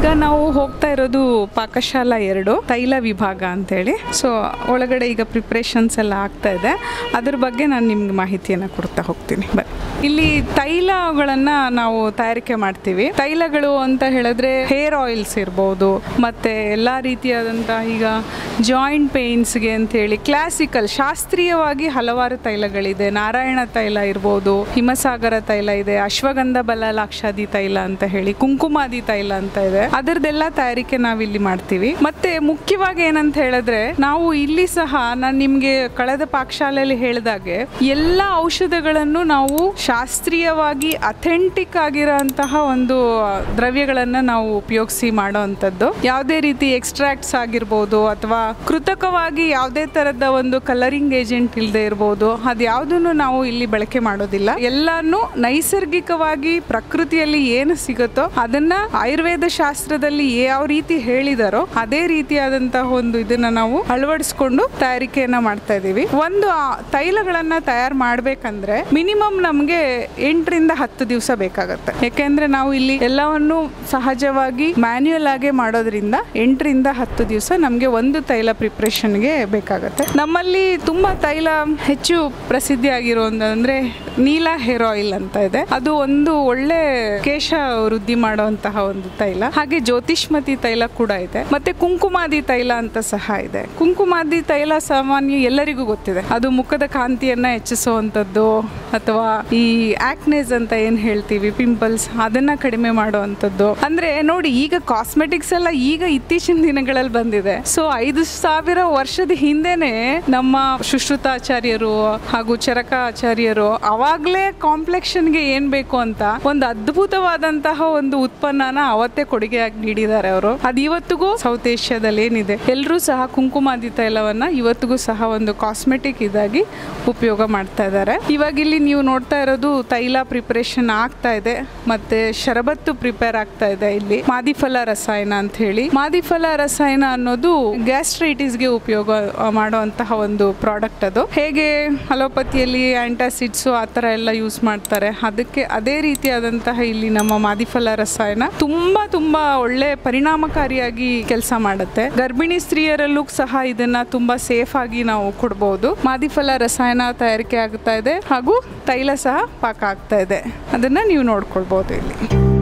ಈಗ ನಾವು ಹೋಗ್ತಾ ಇರೋದು ಪಾಕಶಾಲಾ ಎರಡು ತೈಲ ವಿಭಾಗ ಅಂತೇಳಿ ಸೊ ಒಳಗಡೆ ಈಗ ಪ್ರಿಪ್ರೇಷನ್ಸ್ ಎಲ್ಲ ಆಗ್ತಾ ಇದೆ ಅದ್ರ ಬಗ್ಗೆ ನಾನು ನಿಮ್ಗೆ ಮಾಹಿತಿಯನ್ನು ಕೊಡ್ತಾ ಹೋಗ್ತೀನಿ ಬನ್ನಿ ಇಲ್ಲಿ ತೈಲಗಳನ್ನು ನಾವು ತಯಾರಿಕೆ ಮಾಡ್ತೀವಿ ತೈಲಗಳು ಅಂತ ಹೇಳಿದ್ರೆ ಹೇರ್ ಆಯಿಲ್ಸ್ ಇರ್ಬೋದು ಮತ್ತೆ ಎಲ್ಲ ರೀತಿಯಾದಂತಹ ಈಗ ಜಾಯಿಂಟ್ ಪೇನ್ಸ್ಗೆ ಅಂತೇಳಿ ಕ್ಲಾಸಿಕಲ್ ಶಾಸ್ತ್ರೀಯವಾಗಿ ಹಲವಾರು ತೈಲಗಳಿದೆ ನಾರಾಯಣ ತೈಲ ಇರ್ಬೋದು ಹಿಮಸಾಗರ ತೈಲ ಇದೆ ಅಶ್ವಗಂಧ ಬಲಲಾಕ್ಷಾದಿ ತೈಲ ಅಂತ ಹೇಳಿ ಕುಂಕುಮಾದಿ ತೈಲ ಅಂತ ಇದೆ ಅದರದೆಲ್ಲ ತಯಾರಿಕೆ ನಾವಿಲ್ಲಿ ಮಾಡ್ತೀವಿ ಮತ್ತೆ ಮುಖ್ಯವಾಗಿ ಏನಂತ ಹೇಳಿದ್ರೆ ನಾವು ಇಲ್ಲಿ ಸಹ ನಾನು ನಿಮ್ಗೆ ಕಳೆದ ಪಾಕಶಾಲೆಯಲ್ಲಿ ಹೇಳಿದಾಗೆ ಎಲ್ಲ ಔಷಧಗಳನ್ನು ನಾವು ಶಾಸ್ತ್ರೀಯವಾಗಿ ಅಥೆಂಟಿಕ್ ಆಗಿರೋಂತಹ ಒಂದು ದ್ರವ್ಯಗಳನ್ನ ನಾವು ಉಪಯೋಗಿಸಿ ಮಾಡೋವಂಥದ್ದು ಯಾವುದೇ ರೀತಿ ಎಕ್ಸ್ಟ್ರಾಕ್ಟ್ಸ್ ಆಗಿರ್ಬೋದು ಅಥವಾ ಕೃತಕವಾಗಿ ಯಾವುದೇ ತರದ ಒಂದು ಕಲರಿಂಗ್ ಏಜೆಂಟ್ ಇಲ್ಲದೆ ಇರ್ಬೋದು ಅದ್ಯಾವುದನ್ನು ನಾವು ಇಲ್ಲಿ ಬಳಕೆ ಮಾಡೋದಿಲ್ಲ ಎಲ್ಲಾನು ನೈಸರ್ಗಿಕವಾಗಿ ಪ್ರಕೃತಿಯಲ್ಲಿ ಏನು ಸಿಗುತ್ತೋ ಅದನ್ನ ಆಯುರ್ವೇದ ಶಾಸ್ತ್ರದಲ್ಲಿ ಯಾವ ರೀತಿ ಹೇಳಿದಾರೋ ಅದೇ ರೀತಿಯಾದಂತಹ ಒಂದು ಇದನ್ನ ನಾವು ಅಳವಡಿಸ್ಕೊಂಡು ತಯಾರಿಕೆಯನ್ನ ಮಾಡ್ತಾ ಇದೀವಿ ಒಂದು ಆ ತೈಲಗಳನ್ನ ತಯಾರು ಮಾಡ್ಬೇಕಂದ್ರೆ ಮಿನಿಮಮ್ ನಮ್ಗೆ ಎಂಟರಿಂದ ಹತ್ತು ದಿವಸ ಬೇಕಾಗತ್ತೆ ಯಾಕೆಂದ್ರೆ ನಾವು ಇಲ್ಲಿ ಎಲ್ಲವನ್ನು ಸಹಜವಾಗಿ ಮ್ಯಾನ್ಯುಯಲ್ ಆಗೇ ಮಾಡೋದ್ರಿಂದ ಎಂಟರಿಂದ ಹತ್ತು ದಿವಸ ನಮಗೆ ಒಂದು ತೈಲ ಪ್ರಿಪ್ರೇಷನ್ಗೆ ಬೇಕಾಗತ್ತೆ ನಮ್ಮಲ್ಲಿ ತುಂಬಾ ತೈಲ ಹೆಚ್ಚು ಪ್ರಸಿದ್ಧಿ ಆಗಿರೋದಂದ್ರೆ ನೀಲ ಹೇರ್ ಆಯಿಲ್ ಅಂತ ಇದೆ ಅದು ಒಂದು ಒಳ್ಳೆ ಕೇಶ ವೃದ್ಧಿ ಮಾಡುವಂತಹ ಒಂದು ತೈಲ ಹಾಗೆ ಜ್ಯೋತಿಷ್ಮತಿ ತೈಲ ಕೂಡ ಇದೆ ಮತ್ತೆ ಕುಂಕುಮಾದಿ ತೈಲ ಅಂತ ಸಹ ಇದೆ ಕುಂಕುಮಾದಿ ತೈಲ ಸಾಮಾನ್ಯ ಎಲ್ಲರಿಗೂ ಗೊತ್ತಿದೆ ಅದು ಮುಖದ ಕಾಂತಿಯನ್ನ ಹೆಚ್ಚಿಸುವಂಥದ್ದು ಅಥವಾ ಈ ಆಕ್ನೇಸ್ ಅಂತ ಏನ್ ಹೇಳ್ತೀವಿ ಪಿಂಪಲ್ಸ್ ಅದನ್ನ ಕಡಿಮೆ ಮಾಡುವಂಥದ್ದು ಅಂದ್ರೆ ನೋಡಿ ಈಗ ಕಾಸ್ಮೆಟಿಕ್ಸ್ ಎಲ್ಲ ಈಗ ಇತ್ತೀಚಿನ ದಿನಗಳಲ್ಲಿ ಬಂದಿದೆ ಸೊ ಐದು ಸಾವಿರ ವರ್ಷದ ಹಿಂದೆನೆ ನಮ್ಮ ಶುಶ್ರುತಾಚಾರ್ಯರು ಹಾಗೂ ಚರಕಾಚಾರ್ಯರು ಅವಾಗ್ಲೇ ಕಾಂಪ್ಲೆಕ್ಷನ್ಗೆ ಏನ್ ಬೇಕು ಅಂತ ಒಂದು ಅದ್ಭುತವಾದಂತಹ ಒಂದು ಉತ್ಪನ್ನನ ಅವತ್ತೇ ಕೊಡುಗೆಯಾಗಿ ನೀಡಿದ್ದಾರೆ ಅವರು ಅದು ಇವತ್ತಿಗೂ ಸೌತ್ ಏಷ್ಯಾದಲ್ಲಿ ಏನಿದೆ ಎಲ್ಲರೂ ಸಹ ಕುಂಕುಮಾದಿ ತೈಲವನ್ನ ಇವತ್ತಿಗೂ ಸಹ ಒಂದು ಕಾಸ್ಮೆಟಿಕ್ ಇದಾಗಿ ಉಪಯೋಗ ಮಾಡ್ತಾ ಇದ್ದಾರೆ ಇವಾಗ ಇಲ್ಲಿ ನೀವು ನೋಡ್ತಾ ಇರೋದು ತೈಲ ಪ್ರಿಪರೇಷನ್ ಆಗ್ತಾ ಇದೆ ಮತ್ತೆ ಶರಬತ್ತು ಪ್ರಿಪೇರ್ ಆಗ್ತಾ ಇದೆ ಇಲ್ಲಿ ಮಾದಿಫಲ ರಸಾಯನ ಅಂತ ಹೇಳಿ ಮಾದಿಫಲ ರಸಾಯನ ಅನ್ನೋದು ಗ್ಯಾಸ್ಟ್ರೈಟಿಸ್ಗೆ ಉಪಯೋಗ ಆ, ಮಾಡುವಂತಹ ಒಂದು ಪ್ರಾಡಕ್ಟ್ ಅದು ಹೇಗೆ ಅಲೋಪತಿಯಲ್ಲಿ ಆಂಟಾಸಿಡ್ಸು ಆ ಥರ ಎಲ್ಲ ಯೂಸ್ ಮಾಡ್ತಾರೆ ಅದಕ್ಕೆ ಅದೇ ರೀತಿಯಾದಂತಹ ಇಲ್ಲಿ ನಮ್ಮ ಮಾದಿಫಲ ರಸಾಯನ ತುಂಬಾ ತುಂಬಾ ಒಳ್ಳೆ ಪರಿಣಾಮಕಾರಿಯಾಗಿ ಕೆಲಸ ಮಾಡುತ್ತೆ ಗರ್ಭಿಣಿ ಸ್ತ್ರೀಯರಲ್ಲೂ ಸಹ ಇದನ್ನ ತುಂಬಾ ಸೇಫ್ ಆಗಿ ನಾವು ಕೊಡ್ಬೋದು ಮಾದಿಫಲ ರಸಾಯನ ತಯಾರಿಕೆ ಆಗ್ತಾ ಇದೆ ಹಾಗೂ ತೈಲ ಸಹ ಪಾಕ ಆಗ್ತಾ ಇದೆ ಅದನ್ನ ನೀವು ನೋಡ್ಕೊಳ್ಬೋದು ಇಲ್ಲಿ